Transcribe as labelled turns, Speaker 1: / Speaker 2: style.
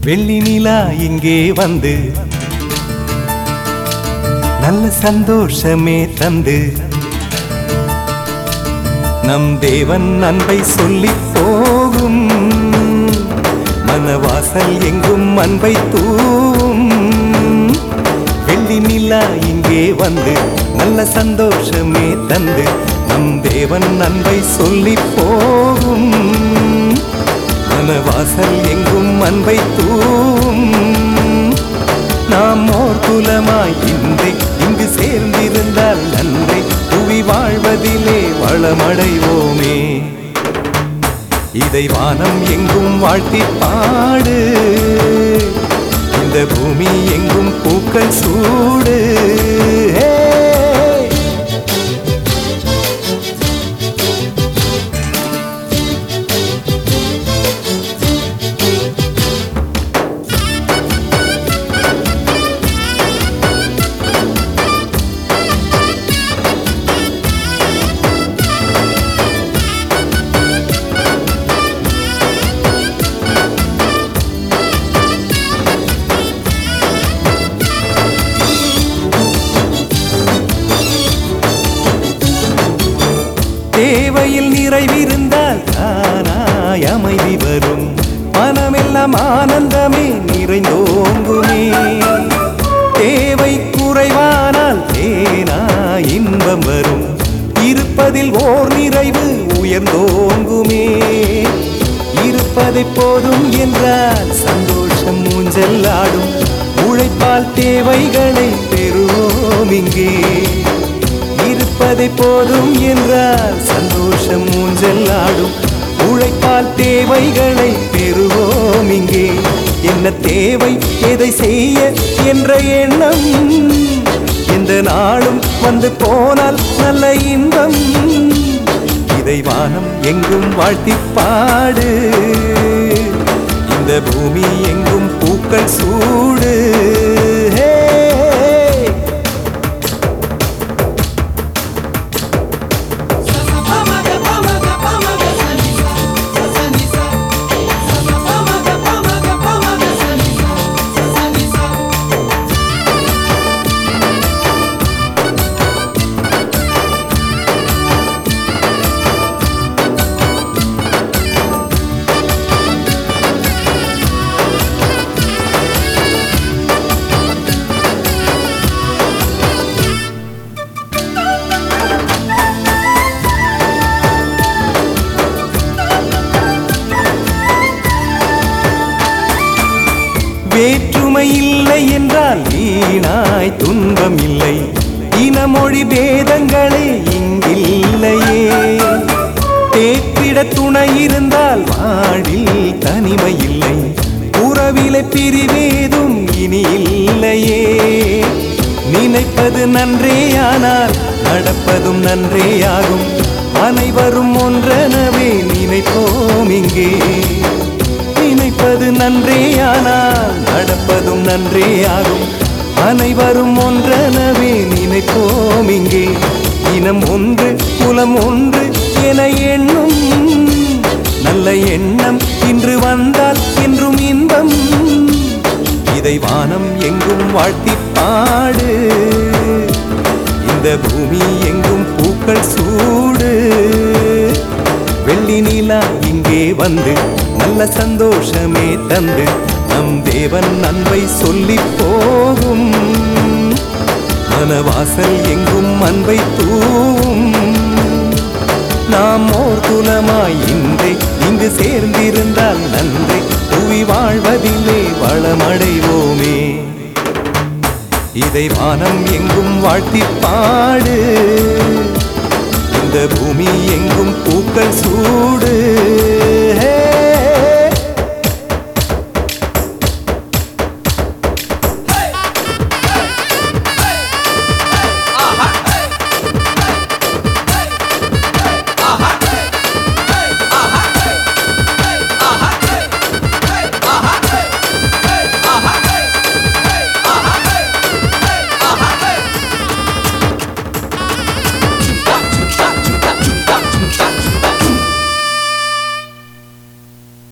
Speaker 1: வெள்ளி நிலா இங்கே வந்து நல்ல சந்தோஷமே தந்து நம் தேவன் அன்பை சொல்லி போகும் மனவாசல் எங்கும் அன்பை தூவும் வெள்ளி நிலா இங்கே வந்து நல்ல சந்தோஷமே தந்து நம் தேவன் அன்பை சொல்லி போகும் மனவாசல் எங்கும் அன்பை தூவும் நாம் ஓர் குலமாய் இன்றே இங்கு சேர்ந்திருந்தால் நன்றே புவி வாழ்வதிலே வளமடைவோமே இதை வானம் எங்கும் வாழ்த்தி பாடு இந்த பூமி எங்கும் பூக்கள் சூடு ஹே! தேவையில் நிறைவிருந்தால் தானாய் அமைதி வரும் மனமெல்லாம் ஆனந்தமே நிறைந்தோங்குமே தேவை குறைவானால் தேனா இன்பம் வரும் இருப்பதில் ஓர் நிறைவு உயர்ந்தோங்குமே இருப்பதை போதும் என்றால் சந்தோஷம் ஊஞ்சல் ஆடும் உழைப்பால் தேவைகளை பெறுவோம் இங்கே இருப்பதை போதும் என்றால் சந்தோஷம் ஊஞ்சல் ஆடும் உழைப்பால் தேவைகளை பெறுவோம் இங்கே என்ன தேவை எதை செய்ய என்ற எண்ணம் எந்த நாளும் வந்து போனால் நல்ல இன்பம் இதை வானம் எங்கும் வாழ்த்தி பாடு இந்த பூமி எங்கும் பூக்கள் சூடு ஹே வேற்றுமை இல்லை என்றால் வீணாய் துன்பம் இல்லை இனமொழி பேதங்களே இங்கில்லையே தேற்றிட துணை இருந்தால் வாழில் தனிமை இல்லை உறவிலை பிரிவேதும் இனி இல்லையே நினைப்பது நன்றேயானால் நடப்பதும் நன்றேயாகும் அனைவரும் ஒன்றெனவே நினைப்போம் இங்கே நினைப்பது நன்றேயானால் நடப்பதும் நன்றேயாகும் அனைவரும் ஒன்றெனவே நினைப்போம் இங்கே இனம் ஒன்று குலம் ஒன்று என எண்ணும் நல்ல எண்ணம் இன்று வந்தால் என்றும் இன்பம் இதை வானம் எங்கும் வாழ்த்தி பாடு இந்த பூமி எங்கும் பூக்கள் சூடு வெள்ளி நிலா இங்கே வந்து நல்ல சந்தோஷமே தந்து நம் தேவன் அன்பை சொல்லி போகும் மனவாசல் எங்கும் அன்பை தூவும் நாம் ஓர் குலமாய் இன்றே இங்கு சேர்ந்திருந்தால் நன்றே புவி வாழ்வதிலே வளமடைவோமே இதை வானம் எங்கும் வாழ்த்தி பாடு இந்த பூமி எங்கும் பூக்கள் சூ